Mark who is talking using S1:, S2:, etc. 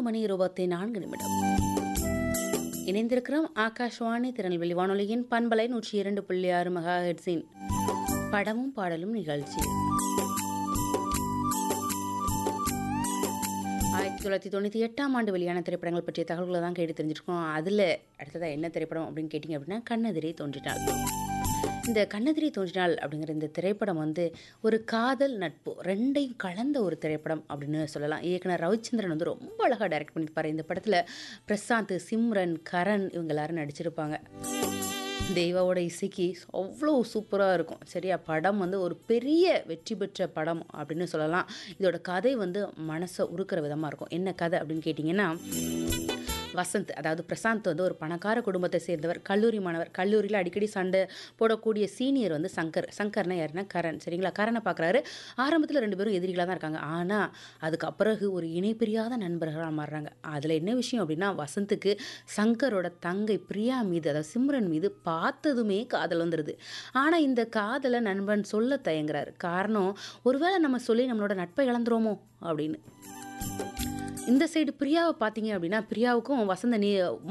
S1: மணி இருபத்தி நான்கு நிமிடம் இணைந்திருக்கிறோம் ஆகாஷ்வாணி திருநெல்வேலி வானொலியின் பண்பலை நூற்றி இரண்டு புள்ளி ஆறு மெகா ஹெட்ஸின் படமும் பாடலும் நிகழ்ச்சி ஆயிரத்தி தொள்ளாயிரத்தி தொண்ணூற்றி எட்டாம் ஆண்டு வெளியான திரைப்படங்கள் பற்றிய தகவல்களை தான் கேட்டு தெரிஞ்சிருக்கோம் அதில் அடுத்ததாக என்ன திரைப்படம் அப்படின்னு கேட்டிங்க அப்படின்னா கண்ணெதிரே தோன்றினாள் இந்த கண்ணெதிரே தோன்றினாள் அப்படிங்கிற இந்த திரைப்படம் வந்து ஒரு காதல் நட்பு ரெண்டையும் கலந்த ஒரு திரைப்படம் அப்படின்னு சொல்லலாம் இயக்குனர் ரவிச்சந்திரன் வந்து ரொம்ப அழகாக டைரக்ட் பண்ணியிருப்பாரு இந்த படத்தில் பிரசாந்த் சிம்ரன் கரண் இவங்க எல்லாரும் நடிச்சிருப்பாங்க தெய்வாவோட இசைக்கு அவ்வளோ சூப்பராக இருக்கும் சரியா படம் வந்து ஒரு பெரிய வெற்றி பெற்ற படம் அப்படின்னு சொல்லலாம் இதோட கதை வந்து மனசை உருக்கிற விதமாக இருக்கும் என்ன கதை அப்படின்னு கேட்டிங்கன்னா வசந்த் அதாவது பிரசாந்த் வந்து ஒரு பணக்கார குடும்பத்தை சேர்ந்தவர் கல்லூரி மாணவர் கல்லூரியில் அடிக்கடி சண்டை போடக்கூடிய சீனியர் வந்து சங்கர் சங்கர்னா யாருன்னா கரண் சரிங்களா கரனை பார்க்குறாரு ஆரம்பத்தில் ரெண்டு பேரும் எதிரிகளாக தான் இருக்காங்க ஆனால் அதுக்கு பிறகு ஒரு இணை பிரியாத நண்பர்களாக மாறுறாங்க அதில் என்ன விஷயம் அப்படின்னா வசந்துக்கு சங்கரோட தங்கை பிரியா மீது அதாவது சிம்ரன் மீது பார்த்ததுமே காதல் வந்துடுது ஆனால் இந்த காதலை நண்பன் சொல்ல தயங்குறாரு காரணம் ஒருவேளை நம்ம சொல்லி நம்மளோட நட்பை இழந்துருவோமோ அப்படின்னு இந்த சைடு பிரியாவை பார்த்தீங்க அப்படின்னா பிரியாவுக்கும் வசந்த நீ